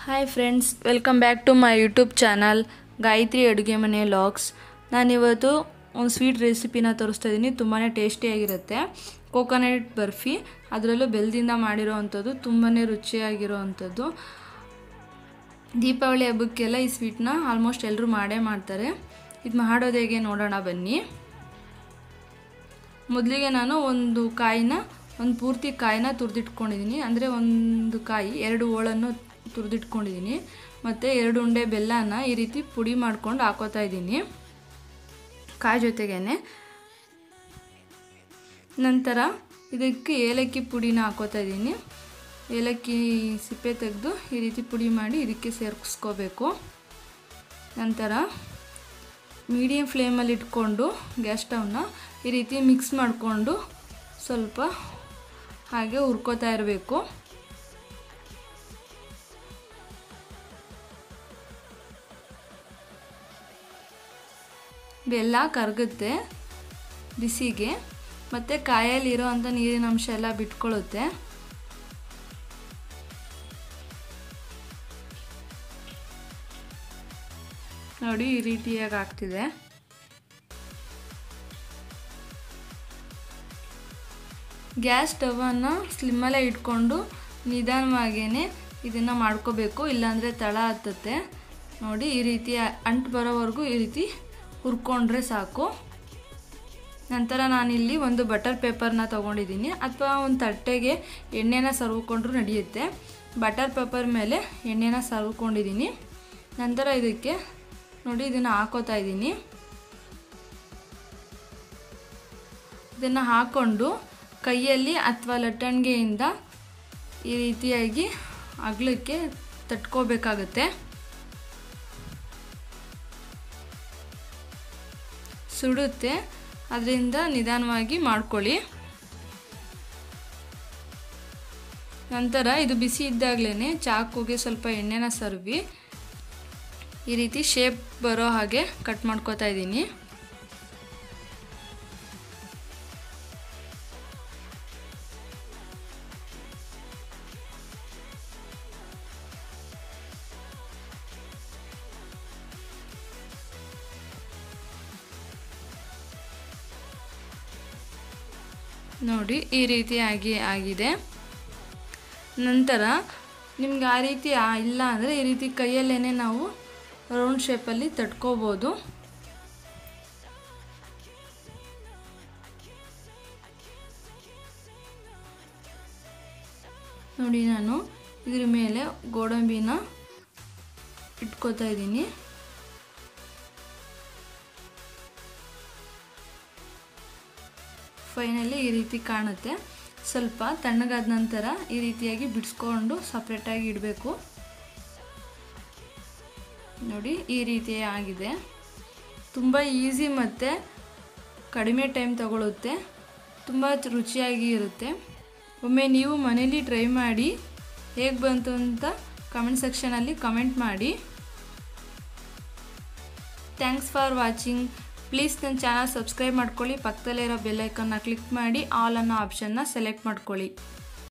hi friends welcome back to my YouTube channel Gayathri ಅಡುಗೆ ಮನೆ logs ನಾನಿವತ್ತು ಒಂದು ಸ್ವೀಟ್ ರೆಸಿಪಿನ ತೋರಿಸ್ತಾ ಇದ್ದೀನಿ ತುಂಬಾ ಟೇಸ್ಟಿಯಾಗಿರುತ್ತೆ ಕೋಕೋನಟ್ ಬರ್ಫಿ ಅದರಲ್ಲೂ ಬೆಲ್ಲದಿಂದ ಮಾಡಿರೋ ಅಂಥದ್ದು ತುಂಬಾ ರುಚಿಯಾಗಿರೋ ಅಂಥದ್ದು ದೀಪಾವಳಿ ಹಬ್ಬಕ್ಕೆಲ್ಲ ಈ ಸ್ವೀಟ್ನ ಆಲ್ಮೋಸ್ಟ್ ಎಲ್ಲರೂ ಮಾಡೇ ಮಾಡ್ತಾರೆ ಇದು ಮಾಡೋದು ಹೇಗೆ ನೋಡೋಣ ಬನ್ನಿ ಮೊದಲಿಗೆ ನಾನು ಒಂದು ಕಾಯಿನ ಒಂದು ಪೂರ್ತಿ ಕಾಯಿನ ತುರಿದಿಟ್ಕೊಂಡಿದ್ದೀನಿ ಅಂದರೆ ಒಂದು ಕಾಯಿ ಎರಡು ಹೋಳನ್ನು ತುರಿದಿಟ್ಕೊಂಡಿದ್ದೀನಿ ಮತ್ತು ಎರಡು ಉಂಡೆ ಬೆಲ್ಲನ ಈ ರೀತಿ ಪುಡಿ ಮಾಡ್ಕೊಂಡು ಹಾಕೋತಾ ಇದ್ದೀನಿ ಕಾಯಿ ಜೊತೆಗೇನೆ ನಂತರ ಇದಕ್ಕೆ ಏಲಕ್ಕಿ ಪುಡಿನ ಹಾಕೋತಾ ಇದ್ದೀನಿ ಏಲಕ್ಕಿ ಸಿಪ್ಪೆ ತೆಗೆದು ಈ ರೀತಿ ಪುಡಿ ಮಾಡಿ ಇದಕ್ಕೆ ಸೇರಿಸ್ಕೋಬೇಕು ನಂತರ ಮೀಡಿಯಮ್ ಫ್ಲೇಮಲ್ಲಿ ಇಟ್ಕೊಂಡು ಗ್ಯಾಸ್ ಸ್ಟವ್ನ ಈ ರೀತಿ ಮಿಕ್ಸ್ ಮಾಡಿಕೊಂಡು ಸ್ವಲ್ಪ ಹಾಗೆ ಹುರ್ಕೋತಾ ಇರಬೇಕು ಬೆಲ್ಲ ಕರಗುತ್ತೆ ಬಿಸಿಗೆ ಮತ್ತು ಕಾಯಲ್ಲಿರೋ ಅಂಥ ನೀರಿನ ಅಂಶ ಎಲ್ಲ ಬಿಟ್ಕೊಳ್ಳುತ್ತೆ ನೋಡಿ ಈ ರೀತಿಯಾಗಿ ಆಗ್ತಿದೆ ಗ್ಯಾಸ್ ಸ್ಟವನ್ನು ಸ್ಲಿಮ್ಮಲ್ಲೇ ಇಟ್ಕೊಂಡು ನಿಧಾನವಾಗೇ ಇದನ್ನು ಮಾಡ್ಕೋಬೇಕು ಇಲ್ಲಾಂದರೆ ತಳ ಹತ್ತುತ್ತೆ ನೋಡಿ ಈ ರೀತಿ ಅಂಟು ಬರೋವರೆಗೂ ಈ ರೀತಿ ಹುರ್ಕೊಂಡ್ರೆ ಸಾಕು ನಂತರ ನಾನಿಲ್ಲಿ ಒಂದು ಬಟರ್ ಪೇಪರ್ನ ತೊಗೊಂಡಿದ್ದೀನಿ ಅಥವಾ ಒಂದು ತಟ್ಟೆಗೆ ಎಣ್ಣೆನ ಸರ್ವ್ಕೊಂಡ್ರೂ ನಡೆಯುತ್ತೆ ಬಟರ್ ಪೇಪರ್ ಮೇಲೆ ಎಣ್ಣೆನ ಸರ್ವ್ಕೊಂಡಿದ್ದೀನಿ ನಂತರ ಇದಕ್ಕೆ ನೋಡಿ ಇದನ್ನು ಹಾಕೋತಾ ಇದ್ದೀನಿ ಇದನ್ನು ಹಾಕ್ಕೊಂಡು ಕೈಯಲ್ಲಿ ಅಥವಾ ಲಟ್ಟಣಿಗೆಯಿಂದ ಈ ರೀತಿಯಾಗಿ ಅಗಲಕ್ಕೆ ತಟ್ಕೋಬೇಕಾಗತ್ತೆ ಸುಡುತ್ತೆ ಅದರಿಂದ ನಿಧಾನವಾಗಿ ಮಾಡ್ಕೊಳ್ಳಿ ನಂತರ ಇದು ಬಿಸಿ ಇದ್ದಾಗಲೇ ಚಾಕುಗೆ ಸ್ವಲ್ಪ ಎಣ್ಣೆನ ಸರ್ವಿ ಈ ರೀತಿ ಶೇಪ್ ಬರೋ ಹಾಗೆ ಕಟ್ ಮಾಡ್ಕೋತಾ ಇದ್ದೀನಿ ನೋಡಿ ಈ ರೀತಿಯಾಗಿ ಆಗಿದೆ ನಂತರ ನಿಮ್ಗೆ ಆ ರೀತಿ ಇಲ್ಲ ಅಂದರೆ ಈ ರೀತಿ ಕೈಯಲ್ಲೇ ನಾವು ರೌಂಡ್ ಶೇಪಲ್ಲಿ ತಟ್ಕೋಬೋದು ನೋಡಿ ನಾನು ಇದ್ರ ಮೇಲೆ ಗೋಡಂಬಿನ ಇಟ್ಕೋತಾ ಇದ್ದೀನಿ ಫೈನಲಿ ಈ ರೀತಿ ಕಾಣುತ್ತೆ ಸ್ವಲ್ಪ ತಣ್ಣಗಾದ ನಂತರ ಈ ರೀತಿಯಾಗಿ ಬಿಡಿಸ್ಕೊಂಡು ಸಪ್ರೇಟಾಗಿ ಇಡಬೇಕು ನೋಡಿ ಈ ರೀತಿ ಆಗಿದೆ ತುಂಬ ಈಸಿ ಮತ್ತು ಕಡಿಮೆ ಟೈಮ್ ತಗೊಳುತ್ತೆ ತುಂಬ ರುಚಿಯಾಗಿ ಇರುತ್ತೆ ಒಮ್ಮೆ ನೀವು ಮನೇಲಿ ಟ್ರೈ ಮಾಡಿ ಹೇಗೆ ಬಂತು ಅಂತ ಕಮೆಂಟ್ ಸೆಕ್ಷನಲ್ಲಿ ಕಮೆಂಟ್ ಮಾಡಿ ಥ್ಯಾಂಕ್ಸ್ ಫಾರ್ ವಾಚಿಂಗ್ ಪ್ಲೀಸ್ ನನ್ನ ಚಾನಲ್ ಸಬ್ಸ್ಕ್ರೈಬ್ ಮಾಡ್ಕೊಳ್ಳಿ ಪಕ್ಕದಲ್ಲಿರೋ ಬೆಲ್ಲೈಕನ್ನ ಕ್ಲಿಕ್ ಮಾಡಿ ಆಲ್ ಅನ್ನೋ ಆಪ್ಷನ್ನ ಸೆಲೆಕ್ಟ್ ಮಾಡ್ಕೊಳ್ಳಿ